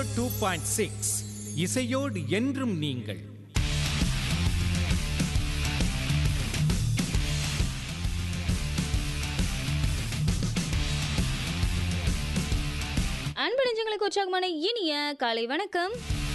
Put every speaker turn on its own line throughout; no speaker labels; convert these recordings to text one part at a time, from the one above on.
Two point six இசையோடு என்றும் நீங்கள்
அன்பு நெஞ்சங்களுக்கு உற்சாகமான இனிய காலை வணக்கம்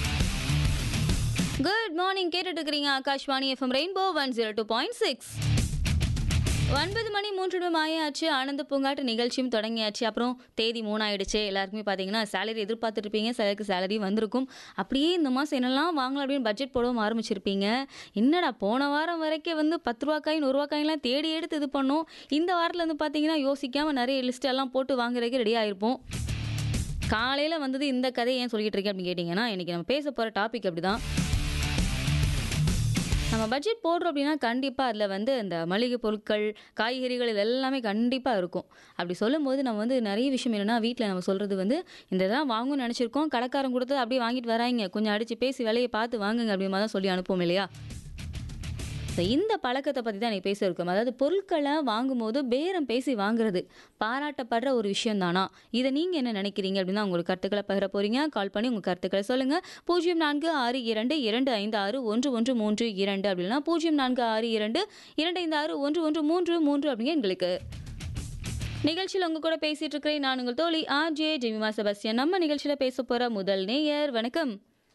குட் மார்னிங் கேட்டுட்டு இருக்கிறீங்க Akashvani FM rainbow one zero two point six ஒன்பது மணி மூன்று நிமிடம் ஆயாச்சு ஆனந்த பூங்காட்டு நிகழ்ச்சியும் தொடங்கியாச்சு அப்புறம் தேதி மூணாயிடுச்சு எல்லாருக்குமே பார்த்தீங்கன்னா சேலரி எதிர்பார்த்துருப்பீங்க சிலருக்கு சேலரி வந்திருக்கும் அப்படியே இந்த மாதம் என்னெல்லாம் வாங்கலாம் அப்படின்னு பட்ஜெட் போடவும் ஆரம்பிச்சிருப்பீங்க என்னடா போன வாரம் வரைக்கும் வந்து பத்து ரூபாக்காய் நூறுரூவாக்காயெல்லாம் தேடி எடுத்து இது பண்ணோம் இந்த வாரத்தில் வந்து பார்த்தீங்கன்னா யோசிக்காமல் நிறைய லிஸ்ட் எல்லாம் போட்டு வாங்குறதுக்கு ரெடி ஆயிருப்போம் காலையில் வந்தது இந்த கதையை ஏன் சொல்லிட்டு இருக்கேன் அப்படின்னு கேட்டிங்கன்னா இன்றைக்கி நம்ம பேச போகிற டாபிக் அப்படி தான் நம்ம பட்ஜெட் போடுறோம் அப்படின்னா கண்டிப்பாக அதில் வந்து இந்த மளிகை பொருட்கள் காய்கறிகள் இது எல்லாமே கண்டிப்பாக இருக்கும் அப்படி சொல்லும்போது நம்ம வந்து நிறைய விஷயம் என்னென்னா வீட்டில் நம்ம சொல்கிறது வந்து இந்த இதெல்லாம் வாங்கணும்னு நினச்சிருக்கோம் கடைக்காரன் கொடுத்து அப்படியே வாங்கிட்டு வராங்க கொஞ்சம் அடித்து பேசி விலையை பார்த்து வாங்குங்க அப்படிமா தான் சொல்லி அனுப்புவோம் இல்லையா ஸோ இந்த பழக்கத்தை பற்றி தான் நீ பேசியிருக்கோம் அதாவது பொருட்களை வாங்கும்போது பேரம் பேசி வாங்குறது பாராட்டப்படுற ஒரு விஷயம் தானா இதை நீங்கள் என்ன நினைக்கிறீங்க அப்படின்னு உங்களுக்கு கருத்துக்களை பகிர போகிறீங்க கால் பண்ணி உங்கள் கருத்துக்களை சொல்லுங்கள் பூஜ்ஜியம் நான்கு ஆறு இரண்டு இரண்டு ஐந்து ஆறு ஒன்று ஒன்று மூன்று இரண்டு அப்படின்னா பூஜ்ஜியம் நான்கு ஆறு இரண்டு இரண்டு ஐந்து ஆறு ஒன்று ஒன்று மூன்று மூன்று அப்படிங்க எங்களுக்கு நிகழ்ச்சியில் உங்க கூட பேசிட்டு இருக்கிறேன் நான் உங்கள் தோழி ஆர் ஜே ஜெமிமா செபஸ்டியன் நம்ம நிகழ்ச்சியில் பேச போகிற முதல் நேயர் வணக்கம்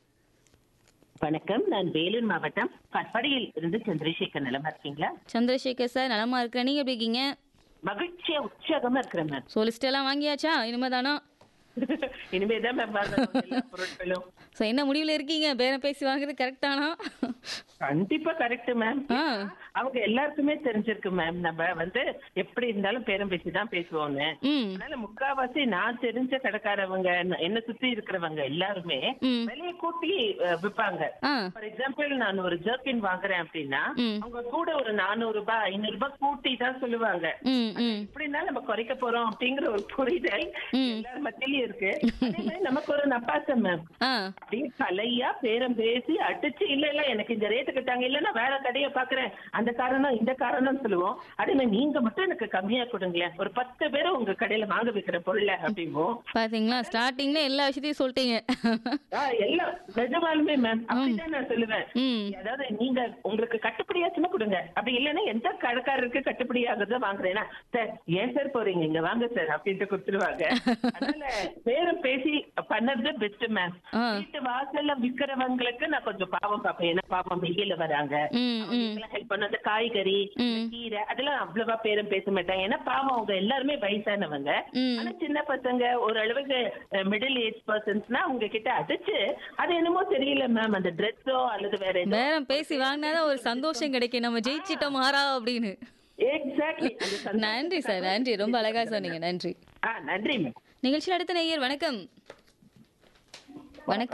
வணக்கம் நான் வேலூர் மாவட்டம் கட்படியில் இருந்து சந்திரசேகர் நிலமா இருக்கீங்களா
சந்திரசேகர் சார் நலமா இருக்கிறேன் நீங்கள் எப்படி இருக்கீங்க
மகிழ்ச்சியா உற்சாகமா இருக்கிறேன் மேம்
ஸோ லிஸ்ட் எல்லாம் வாங்கியாச்சா இனிமே தானா
இனிமேதான் மேம் வாங்கணும் எல்லா பொருட்களும்
ஸோ என்ன முடிவில் இருக்கீங்க பேரம் பேசி வாங்குறது கரெக்டானா
கண்டிப்பா கரெக்ட் மேம்
ஆ
அவங்க எல்லாருக்குமே தெரிஞ்சிருக்கு மேம் நம்ம வந்து எப்படி இருந்தாலும் பேரம் பேசி தான் பேசுவோங்க
ம்
அதனால முக்காவாசி நான் தெரிஞ்ச கடைக்காரவங்க என்ன- என்ன சுத்தி இருக்கிறவங்க எல்லாருமே
ம்.
விலையை கூட்டி அஹ், விப்பாங்க
ஆ
ஃபார் எக்ஸாம்பிள் நான் ஒரு ஜர்க்கின் வாங்குறேன் அப்படின்னா
ம்.
அவங்க கூட ஒரு நானூறு ரூபாய் ஐநூறு ரூபாய் கூட்டி தான் சொல்லுவாங்க
ம் ம்
எப்படின்னா நம்ம குறைக்க போறோம் அப்படிங்கிற ஒரு புரிதல்
ம்.
எல்லார் மத்தியிலயும் இருக்கு அதே மாதிரி நமக்கு ஒரு நப்பாசம் மேம்
ஆ
அப்படியே கலையா பேரம் பேசி அடிச்சு இல்ல இல்ல எனக்கு இந்த ரேட்டுக்கு தாங்க இல்ல நான் வேற கடையை பாக்குறேன் அந்த காரணம் இந்த காரணம் சொல்லுவோம் அதே மாதிரி நீங்க மட்டும் எனக்கு கம்மியா கொடுங்களேன் ஒரு பத்து பேரை உங்க கடையில வாங்க வைக்கிற பொருளை அப்படிம்போம்
பாத்தீங்களா ஸ்டார்டிங்ல எல்லா விஷயத்தையும் சொல்லிட்டீங்க
ஆ, எல்லாம் நிஜமாலுமே மேம் அப்படிதான் நான் சொல்லுவேன்
ம்
அதாவது நீங்க உங்களுக்கு கட்டுப்படியாச்சுன்னா கொடுங்க அப்படி இல்லைன்னா எந்த கடைக்காரருக்கு கட்டுப்படி ஆகுதோ வாங்குறேன்னா சார் ஏன் சார் போறீங்க இங்க வாங்க சார் அப்படின்ட்டு கொடுத்துருவாங்க அதனால பேரம் பேசி பண்ணது பெஸ்ட் மேம்
ஆ.
வீட்டு வாசல்ல விக்கிறவங்களுக்கு நான் கொஞ்சம் பாவம் பார்ப்பேன் ஏன்னா பாவம் வெயில வராங்க
ம் ம்
ஹெல்ப் பண்ண அந்த காய்கறி
ம்.
கீரை அதெல்லாம் அவ்வளவா பேரம் பேச மாட்டாங்க ஏன்னா பாவம் அவங்க எல்லாருமே வயசானவங்க
ம்.
ஆனா சின்ன பசங்க ஒரு அளவுக்கு மிடில் ஏஜ் பர்சன்ஸ்னா அவங்க கிட்ட அடிச்சு அது என்னமோ தெரியல மேம் அந்த ட்ரெஸ்ஸோ அல்லது வேற ஏதோ
பேரம் பேசி வாங்கினாதான் ஒரு சந்தோஷம் கிடைக்கும் நம்ம ஜெயிச்சிட்டோம் மாறா அப்படின்னு
எக்ஸாக்ட்லி
நன்றி சார் நன்றி ரொம்ப அழகா சொன்னீங்க நன்றி
ஆ நன்றி மேம்
நிகழ்ச்சியில் அடுத்த நேயர் வணக்கம் வணக்கம்